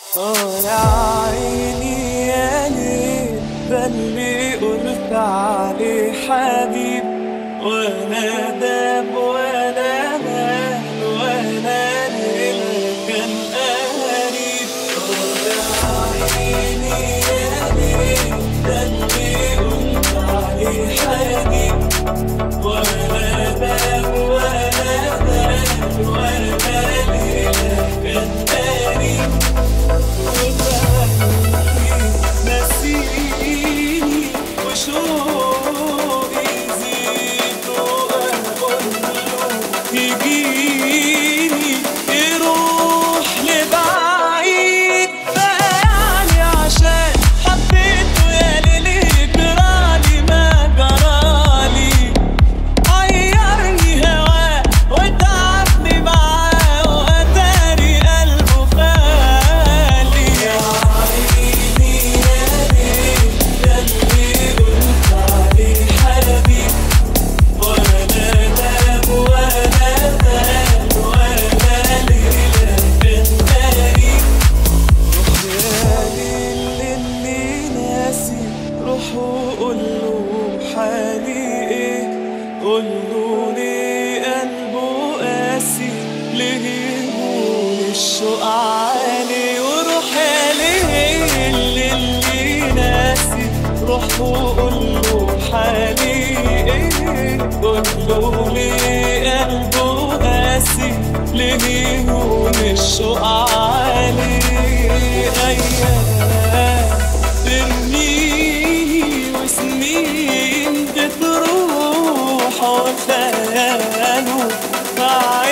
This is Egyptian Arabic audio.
اه يا عيني يا ليل ده اللي قلت عليه حبيب ولا داب ولا مال ولا ليل كان قريب اه يا عيني يا ليل ده اللي قلت عليه حبيب ولا داب ولا مال ولا ليل كان قريب نسيني وشوقي يزيد وأقوله يجيني يروح لبعيد فيعني عشان حبيته يا ليلي جرالي ما جرالي عيرني هواه وتعبني معاه وأتاري قلبه خالي يا عيني يا ليل ده اللي قلت عليه حبيب ولا داب ولا داب ولا ليلة كان قريب روح يا ليل اللي ناسي روح وقول له حالي ايه قول له ليه قلبه قاسي ليه يهون الشوق عالي وروح يا ليل اللي ناسي روح وقول له حالي ايه قول له ليه قلبه قاسي ليه يهون الشوق عالي ايام ترميني وسنين بتروح وخياله مع